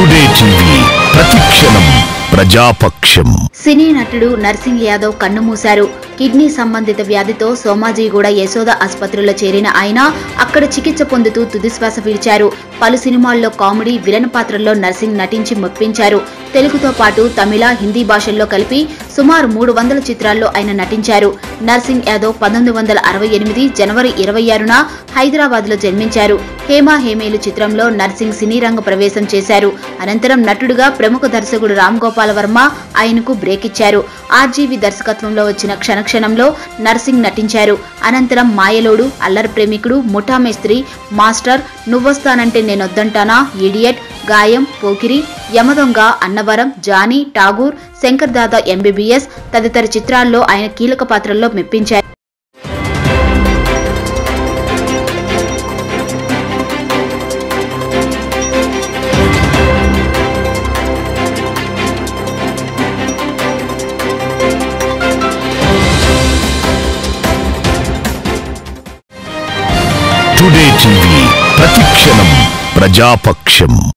today TV ప్రతిక్షణం ప్రజాపక్షం సినీ నటుడు nursing Yadav కన్నుమూశారు కిడ్నీ సంబంధిత వ్యాధితో సోమాజిగూడ యశోద ఆసుపత్రిలో చేరిన ఆయన అక్కడ చికిత్స పొందుతూ తుదిశ్వాస విడిచారు పలు సినిమాల్లో కామెడీ విలన్ పాత్రల్లో నర్సింగ్ నటించి మెప్పించారు తెలుగుతో పాటు తమిళ హిందీ భాషల్లో కలిపి సుమారు మూడు వందల చిత్రాల్లో ఆయన నటించారు నర్సింగ్ యాదవ్ పంతొమ్మిది వందల అరవై ఎనిమిది జనవరి ఇరవై ఆరున హైదరాబాద్ లో జన్మించారు హేమా హేమేలు చిత్రంలో నర్సింగ్ సినీ రంగ ప్రవేశం చేశారు అనంతరం నటుడుగా ప్రముఖ దర్శకుడు రామ్ గోపాల్ వర్మ ఆయనకు బ్రేక్ ఇచ్చారు ఆర్జీవి దర్శకత్వంలో వచ్చిన క్షణక్షణంలో నర్సింగ్ నటించారు అనంతరం మాయలోడు అల్లరి ప్రేమికుడు ముఠా మేస్త్రి master నువ్వొస్తానంటే Nenoddantana Idiot Gaayam Pokiri Yamadonga Annavaram Johnny Tagore Shankar Dada MBBS తదితర చిత్రాల్లో ఆయన కీలక పాత్రల్లో మెప్పించారు టుడే టీవీ ప్రతిక్షణం ప్రజాపక్షం